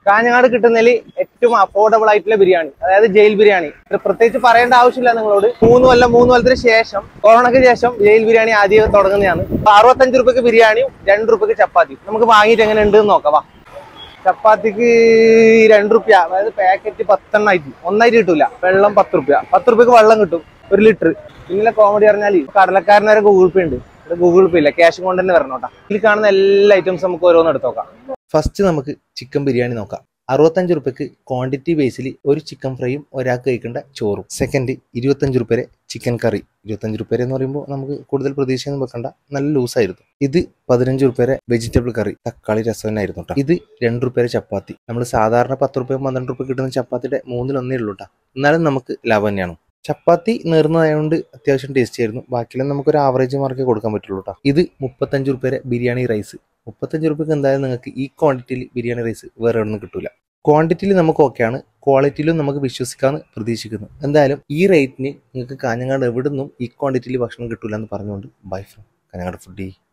കാഞ്ഞങ്ങാട് കിട്ടുന്നതിൽ ഏറ്റവും അഫോർഡബിൾ ആയിട്ടുള്ള ബിരിയാണി അതായത് ജയിൽ ബിരിയാണി ഇത് പ്രത്യേകിച്ച് പറയേണ്ട ആവശ്യമില്ല നിങ്ങളോട് മൂന്ന് കൊല്ലം മൂന്ന് കൊല്ലത്തിന് ശേഷം കൊറോണയ്ക്ക് ശേഷം ജയിൽ ബിരിയാണി ആദ്യം തുടങ്ങുന്നതാണ് അപ്പൊ അറുപത്തഞ്ച് റുപ്യക്ക് ബിരിയാണിയും രണ്ട് റുപ്യക്ക് ചപ്പാത്തിയും നമുക്ക് വാങ്ങിയിട്ട് എങ്ങനെ ഉണ്ട് എന്ന് നോക്കാം വാ ചപ്പാത്തിക്ക് രണ്ട് റുപ്യ അതായത് പാക്കറ്റ് പത്തെണ്ണായിട്ട് ഒന്നായിട്ട് കിട്ടൂല വെള്ളം പത്ത് റുപ്യ പത്ത് റുപ്യക്ക് വെള്ളം കിട്ടും ഒരു ലിറ്റർ പിന്നെ കോമഡി പറഞ്ഞാൽ കടലക്കാരന് വരെ ഗൂഗിൾ പേ ഉണ്ട് ഇത് ഗൂഗിൾ പേ ഇല്ല ക്യാഷ് കൊണ്ട് തന്നെ വരണോട്ടാ ഇതിൽ കാണുന്ന എല്ലാ ഐറ്റംസ് നമുക്ക് ഓരോന്ന് എടുത്ത് നോക്കാം ഫസ്റ്റ് നമുക്ക് ചിക്കൻ ബിരിയാണി നോക്കാം അറുപത്തഞ്ച് റുപ്യക്ക് ക്വാണ്ടിറ്റി ബേസിൽ ഒരു ചിക്കൻ ഫ്രൈയും ഒരാൾക്ക് കഴിക്കേണ്ട ചോറും സെക്കൻഡ് ഇരുപത്തഞ്ച് റുപ്യരെ ചിക്കൻ കറി ഇരുപത്തഞ്ച് റുപ്യരെ എന്ന് പറയുമ്പോൾ നമുക്ക് കൂടുതൽ പ്രതീക്ഷയൊന്നും വെക്കണ്ട നല്ല ലൂസായിരുന്നു ഇത് പതിനഞ്ച് റുപ്യരെ വെജിറ്റബിൾ കറി തക്കാളി രസം തന്നെയായിരുന്നു കേട്ടോ ഇത് രണ്ട് റുപ്യരെ ചപ്പാത്തി നമ്മൾ സാധാരണ പത്ത് റുപ്യ പന്ത്രണ്ട് റുപ്യ കിട്ടുന്ന ചപ്പാത്തിയുടെ മൂന്നിലൊന്നേ ഉള്ളൂ കേട്ടോ എന്നാലും നമുക്ക് ലാഭം തന്നെയാണ് ചപ്പാത്തി നേർന്നതായതുകൊണ്ട് അത്യാവശ്യം ടേസ്റ്റി ആയിരുന്നു ബാക്കിയെല്ലാം നമുക്ക് ഒരു ആവറേജ് മാർക്കേ കൊടുക്കാൻ പറ്റുള്ളൂ കേട്ടോ ഇത് മുപ്പത്തഞ്ച് റുപ്യരെ ബിരിയാണി റൈസ് മുപ്പത്തഞ്ച് റുപ്യക്ക് എന്തായാലും നിങ്ങൾക്ക് ഈ ക്വാണ്ടിറ്റിയിൽ ബിരിയാണി റൈസ് വേറെ ഒന്നും കിട്ടൂല ക്വാണ്ടിറ്റിയിൽ നമുക്ക് ഓക്കെയാണ് ക്വാളിറ്റിയിലും നമുക്ക് വിശ്വസിക്കാമെന്ന് പ്രതീക്ഷിക്കുന്നു എന്തായാലും ഈ റേറ്റിന് നിങ്ങൾക്ക് കാഞ്ഞങ്ങാട് എവിടെ നിന്നും ഈ ക്വാണ്ടിറ്റിയിൽ ഭക്ഷണം കിട്ടൂല എന്ന് പറഞ്ഞുകൊണ്ട് ബൈ ഫ്രം കാഞ്ഞങ്ങാട് ഫുഡി